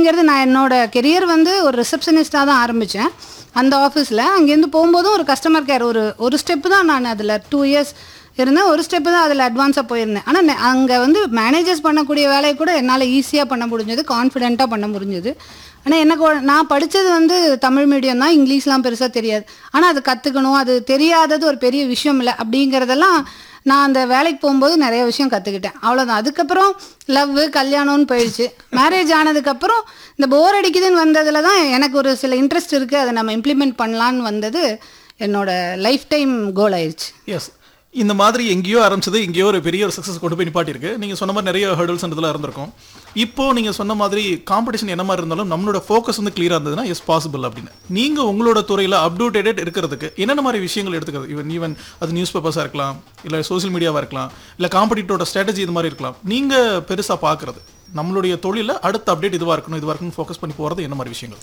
அப்படிங்கிறது நான் என்னோட கெரியர் வந்து ஒரு ரிசப்ஷனிஸ்டாக தான் ஆரம்பித்தேன் அந்த ஆஃபீஸில் அங்கேருந்து போகும்போதும் ஒரு கஸ்டமர் கேர் ஒரு ஒரு ஸ்டெப்பு தான் நான் அதில் டூ இயர்ஸ் இருந்தேன் ஒரு ஸ்டெப்பு தான் அதில் அட்வான்ஸாக போயிருந்தேன் ஆனால் அங்கே வந்து மேனேஜர்ஸ் பண்ணக்கூடிய வேலையை கூட என்னால் ஈஸியாக பண்ண முடிஞ்சது கான்ஃபிடென்ட்டாக பண்ண முடிஞ்சது ஆனால் எனக்கு ஒரு- நான் படித்தது வந்து தமிழ் மீடியம் தான் இங்கிலீஷ்லாம் பெருசாக தெரியாது ஆனால் அது கற்றுக்கணும் அது தெரியாதது ஒரு பெரிய விஷயம் இல்லை அப்படிங்கிறதெல்லாம் நான் அந்த வேலைக்கு போகும்போது நிறைய விஷயம் கற்றுக்கிட்டேன் அவ்வளோதான் அதுக்கப்புறம் லவ் கல்யாணம்னு போயிடுச்சு மேரேஜ் ஆனதுக்கப்புறம் இந்த போர் அடிக்குதுன்னு வந்ததில் தான் எனக்கு ஒரு சில இன்ட்ரெஸ்ட் இருக்குது அதை நம்ம இம்ப்ளிமெண்ட் பண்ணலான்னு வந்தது என்னோட லைஃப் டைம் கோல் ஆயிடுச்சு எஸ் இந்த மாதிரி எங்கேயோ ஆரம்பிச்சது எங்கேயோ ஒரு பெரிய ஒரு சக்ஸஸ் கொண்டு போய் நிப்பாட்டிருக்கு நீங்க சொன்ன மாதிரி நிறைய ஹர்டல்ஸ் இதெல்லாம் இருந்திருக்கும் இப்போ நீங்க சொன்ன மாதிரி காம்படிஷன் என்ன மாதிரி இருந்தாலும் நம்மளோட ஃபோக்கஸ் வந்து கிளியரா இருந்ததுன்னா எஸ் பாசிபிள் அப்படின்னு நீங்க உங்களோட துறையில அப்டேட்டட் இருக்கிறதுக்கு என்னென்ன மாதிரி விஷயங்கள் எடுத்துக்கிறது ஈவன் ஈவன் அது நியூஸ் பேப்பர்ஸா இருக்கலாம் இல்ல சோஷியல் மீடியாவா இருக்கலாம் இல்ல காம்படிட்டரோட ஸ்ட்ராட்டஜி இது மாதிரி இருக்கலாம் நீங்க பெருசா பாக்குறது நம்மளுடைய தொழில அடுத்த அப்டேட் இதுவா இருக்கணும் இதுவா இருக்கணும் ஃபோக்கஸ் பண்ணி போறது என்ன மாதிரி விஷயங்கள்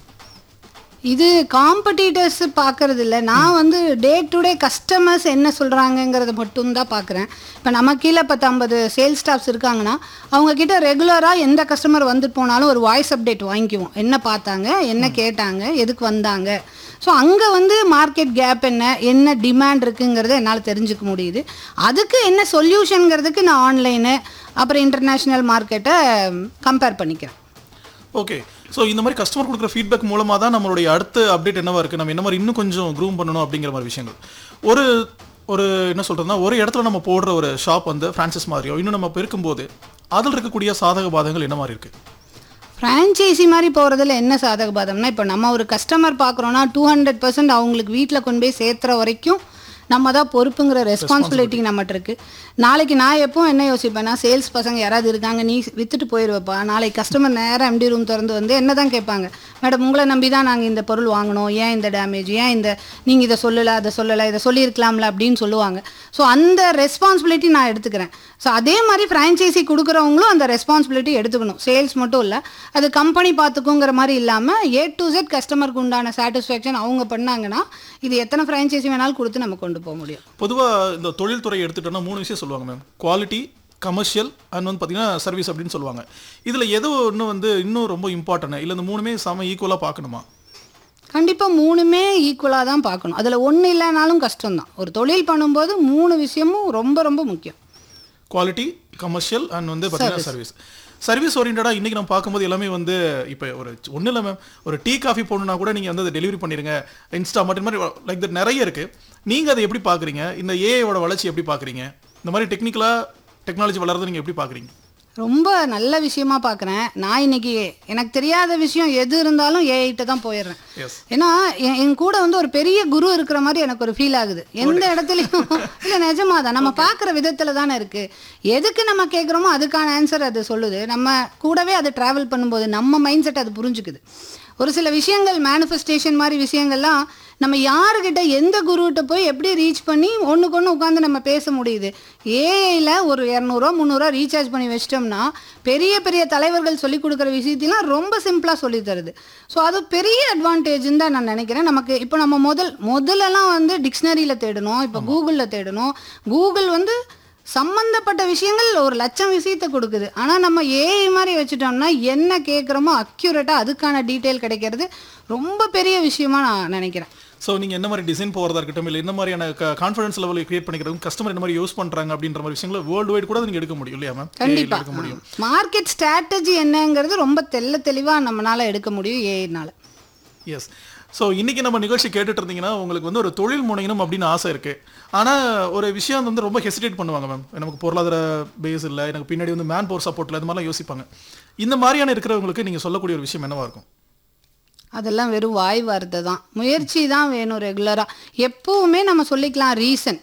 இது காம்படிட்டர்ஸ் பார்க்கறது இல்லை நான் வந்து டே டு டே கஸ்டமர்ஸ் என்ன சொல்கிறாங்கங்கிறத மட்டும்தான் பார்க்குறேன் இப்போ நம்ம கீழே பத்து ஐம்பது சேல்ஸ் ஸ்டாஃப்ஸ் இருக்காங்கன்னா அவங்க கிட்ட ரெகுலராக எந்த கஸ்டமர் வந்துட்டு போனாலும் ஒரு வாய்ஸ் அப்டேட் வாங்கிக்குவோம் என்ன பார்த்தாங்க என்ன கேட்டாங்க எதுக்கு வந்தாங்க ஸோ அங்கே வந்து மார்க்கெட் கேப் என்ன என்ன டிமாண்ட் இருக்குங்கிறத என்னால் தெரிஞ்சுக்க முடியுது அதுக்கு என்ன சொல்யூஷனுங்கிறதுக்கு நான் ஆன்லைனு அப்புறம் இன்டர்நேஷ்னல் மார்க்கெட்டை கம்பேர் பண்ணிக்கிறேன் ஓகே ஸோ இந்த மாதிரி கஸ்டமர் கொடுக்குற ஃபீட்பேக் மூலமாக தான் நம்மளுடைய அடுத்த அப்டேட் என்னவா இருக்குது நம்ம என்ன மாதிரி இன்னும் கொஞ்சம் க்ரூம் பண்ணணும் அப்படிங்கிற மாதிரி விஷயங்கள் ஒரு ஒரு என்ன சொல்கிறதுனா ஒரு இடத்துல நம்ம போடுற ஒரு ஷாப் வந்து ஃப்ரான்சைஸ் மாதிரியோ இன்னும் நம்ம பெருக்கும்போது அதில் இருக்கக்கூடிய சாதக பாதகங்கள் என்ன மாதிரி இருக்குது ஃப்ரான்ச்சைசி மாதிரி போகிறதுல என்ன சாதக பாதம்னா இப்போ நம்ம ஒரு கஸ்டமர் பார்க்குறோன்னா டூ ஹண்ட்ரட் பர்சன்ட் அவங்களுக்கு வீட்டில் கொண்டு போய் சேர்த்துற வரைக்கும் நம்ம தான் பொறுப்புங்கிற ரெஸ்பான்சிபிலிட்டி நம்மகிட்ட இருக்குது நாளைக்கு நான் எப்பவும் என்ன யோசிப்பேன்னா சேல்ஸ் பசங்க யாராவது இருக்காங்க நீ வித்துட்டு போயிடுவப்பா நாளைக்கு கஸ்டமர் நேராக எம்டி ரூம் திறந்து வந்து என்ன தான் கேட்பாங்க மேடம் உங்களை நம்பி தான் நாங்கள் இந்த பொருள் வாங்கினோம் ஏன் இந்த டேமேஜ் ஏன் இந்த நீங்கள் இதை சொல்லலை அதை சொல்லலை இதை சொல்லியிருக்கலாம்ல அப்படின்னு சொல்லுவாங்க ஸோ அந்த ரெஸ்பான்சிபிலிட்டி நான் எடுத்துக்கிறேன் ஸோ அதே மாதிரி ஃப்ரான்ச்சைசி கொடுக்குறவங்களும் அந்த ரெஸ்பான்சிபிலிட்டி எடுத்துக்கணும் சேல்ஸ் மட்டும் இல்லை அது கம்பெனி பார்த்துக்குங்கிற மாதிரி இல்லாமல் ஏ டு செட் கஸ்டமருக்கு உண்டான சாட்டிஸ்ஃபேக்ஷன் அவங்க பண்ணாங்கன்னா இது எத்தனை ஃப்ரான்ச்சைசி வேணாலும் கொடுத்து நம்ம கொண்டு போக முடியும் பொதுவாக இந்த தொழில்துறை எடுத்துட்டோம்னா மூணு விஷயம் சொல்லுவாங்க மேம் குவாலிட்டி கமர்ஷியல் அண்ட் வந்து பார்த்தீங்கன்னா சர்வீஸ் அப்படின்னு சொல்லுவாங்க இதில் எது ஒன்று வந்து இன்னும் ரொம்ப இம்பார்ட்டன்ட் இல்லை இந்த மூணுமே செம ஈக்குவலாக பார்க்கணுமா கண்டிப்பாக மூணுமே ஈக்குவலாக தான் பார்க்கணும் அதில் ஒன்று இல்லைனாலும் கஷ்டம்தான் ஒரு தொழில் பண்ணும்போது மூணு விஷயமும் ரொம்ப ரொம்ப முக்கியம் குவாலிட்டி கமர்ஷியல் அண்ட் வந்து பார்த்தீங்கன்னா சர்வீஸ் சர்வீஸ் ஓரியன்டாக இன்றைக்கி நம்ம பார்க்கும்போது எல்லாமே வந்து இப்போ ஒரு ஒன்றும் இல்லை மேம் ஒரு டீ காஃபி போடணுன்னா கூட நீங்கள் வந்து அதை டெலிவரி பண்ணிடுங்க இன்ஸ்டா மட்டும் மாதிரி லைக் தட் நிறைய இருக்குது நீங்கள் அதை எப்படி பார்க்குறீங்க இந்த ஏஐயோட வளர்ச்சி எப்படி பார்க்குறீங்க இந்த மாதிரி டெக்னிக்கலாக டெக்னாலஜி வளர்றதை நீங்கள் எப்படி பார்க்குறீங்க ரொம்ப நல்ல விஷயமா பார்க்குறேன் நான் இன்னைக்கு எனக்கு தெரியாத விஷயம் எது இருந்தாலும் ஏஐட்ட தான் போயிடுறேன் எஸ் ஏன்னா என் என் கூட வந்து ஒரு பெரிய குரு இருக்கிற மாதிரி எனக்கு ஒரு ஃபீல் ஆகுது எந்த இடத்துலையும் இல்லை நிஜமா தான் நம்ம பார்க்குற விதத்தில் தானே இருக்குது எதுக்கு நம்ம கேட்குறோமோ அதுக்கான ஆன்சர் அது சொல்லுது நம்ம கூடவே அது ட்ராவல் பண்ணும்போது நம்ம மைண்ட் செட் அது புரிஞ்சுக்குது ஒரு சில விஷயங்கள் மேனிஃபெஸ்டேஷன் மாதிரி விஷயங்கள்லாம் நம்ம யாருக்கிட்ட எந்த குருகிட்ட போய் எப்படி ரீச் பண்ணி ஒன்றுக்கு ஒன்று உட்காந்து நம்ம பேச முடியுது ஏஐயில் ஒரு இரநூறுவா முந்நூறுரூவா ரீசார்ஜ் பண்ணி வச்சிட்டோம்னா பெரிய பெரிய தலைவர்கள் சொல்லி கொடுக்குற விஷயத்தையும் ரொம்ப சிம்பிளாக சொல்லி தருது ஸோ அது பெரிய அட்வான்டேஜ்னு தான் நான் நினைக்கிறேன் நமக்கு இப்போ நம்ம முதல் முதல்லலாம் வந்து டிக்ஷனரியில் தேடணும் இப்போ கூகுளில் தேடணும் கூகுள் வந்து சம்மந்தப்பட்ட விஷயங்கள் ஒரு லட்சம் விஷயத்தை கொடுக்குது ஆனால் நம்ம ஏஐ மாதிரி வச்சுட்டோம்னா என்ன கேட்குறோமோ அக்யூரேட்டாக அதுக்கான டீட்டெயில் கிடைக்கிறது ரொம்ப பெரிய விஷயமா நான் நினைக்கிறேன் ஸோ நீங்கள் என்ன மாதிரி டிசைன் போகிறதா இருக்கட்டும் இல்லை என்ன மாதிரியான கான்ஃபிடன்ஸ் லெவலில் கிரியேட் பண்ணிக்கிறதும் கஸ்டமர் என்ன மாதிரி யூஸ் பண்ணுறாங்க அப்படின்ற மாதிரி விஷயங்களை வேர்ல்டு வைட் கூட நீங்கள் எடுக்க முடியும் இல்லையா மேம் கண்டிப்பா எடுக்க முடியும் மார்க்கெட் ஸ்ட்ராட்டஜி என்னங்கிறது ரொம்ப தெள்ள தெளிவாக நம்மளால எடுக்க முடியும் ஏஐனால எஸ் ஸோ இன்னைக்கு நம்ம நிகழ்ச்சி கேட்டுட்டு இருந்தீங்கன்னா உங்களுக்கு வந்து ஒரு தொழில் முனையணும் அப்படின்னு ஆசை இருக்கு ஆனால் ஒரு விஷயம் வந்து ரொம்ப ஹெசிடேட் பண்ணுவாங்க மேம் நமக்கு பொருளாதார பேஸ் இல்லை எனக்கு பின்னாடி வந்து மேன் பவர் சப்போர்ட் இல்லை இந்த மாதிரிலாம் யோசிப்பாங்க இந்த மாதிரியான இருக்கிறவங்களுக்கு நீங்கள் சொல்லக்கூடிய ஒரு விஷயம் என்னவா இருக்கும் அதெல்லாம் வெறும் வாய் வார்த்தை தான் முயற்சி தான் வேணும் ரெகுலராக எப்பவுமே நம்ம சொல்லிக்கலாம் ரீசன்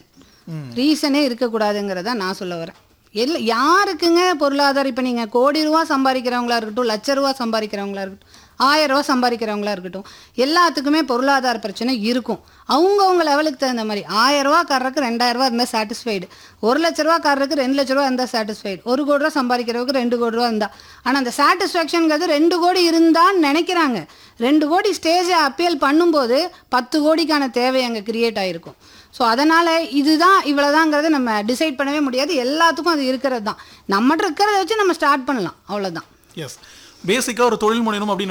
ரீசனே இருக்கக்கூடாதுங்கிறத நான் சொல்ல வரேன் எல்ல யாருக்குங்க பொருளாதாரம் இப்போ நீங்கள் கோடி ரூபா சம்பாதிக்கிறவங்களா இருக்கட்டும் லட்ச ரூபா சம்பாதிக்கிறவங்களா இருக்கட்டும் ஆயிரம் ரூபா சம்பாதிக்கிறவங்களா இருக்கட்டும் எல்லாத்துக்குமே பொருளாதார பிரச்சனை இருக்கும் அவங்கவுங்க லெவலுக்கு தகுந்த மாதிரி ஆயிரம் ரூபாக்காரருக்கு ரெண்டாயிரம் ரூபா இருந்தால் சாட்டிஸ்ஃபைடு ஒரு லட்ச ரூபாக்காரருக்கு ரெண்டு லட்ச ரூபா இருந்தால் சாட்டிஸ்ஃபைடு ஒரு கோடி ரூபா சம்பாதிக்கிறவருக்கு ரெண்டு கோடி ரூபா இருந்தால் ஆனால் அந்த சாட்டிஸ்ஃபேக்ஷனுங்கிறது ரெண்டு கோடி இருந்தான்னு நினைக்கிறாங்க ரெண்டு கோடி ஸ்டேஜை அப்பீல் பண்ணும்போது பத்து கோடிக்கான தேவை அங்கே கிரியேட் ஆகிருக்கும் ஸோ அதனால் இதுதான் இவ்வளோதாங்கிறத நம்ம டிசைட் பண்ணவே முடியாது எல்லாத்துக்கும் அது இருக்கிறது தான் நம்மகிட்ட இருக்கிறத வச்சு நம்ம ஸ்டார்ட் பண்ணலாம் அவ்வளோதான் எஸ் பேசிக்காக ஒரு தொழில் முனையணும் அப்படின்னு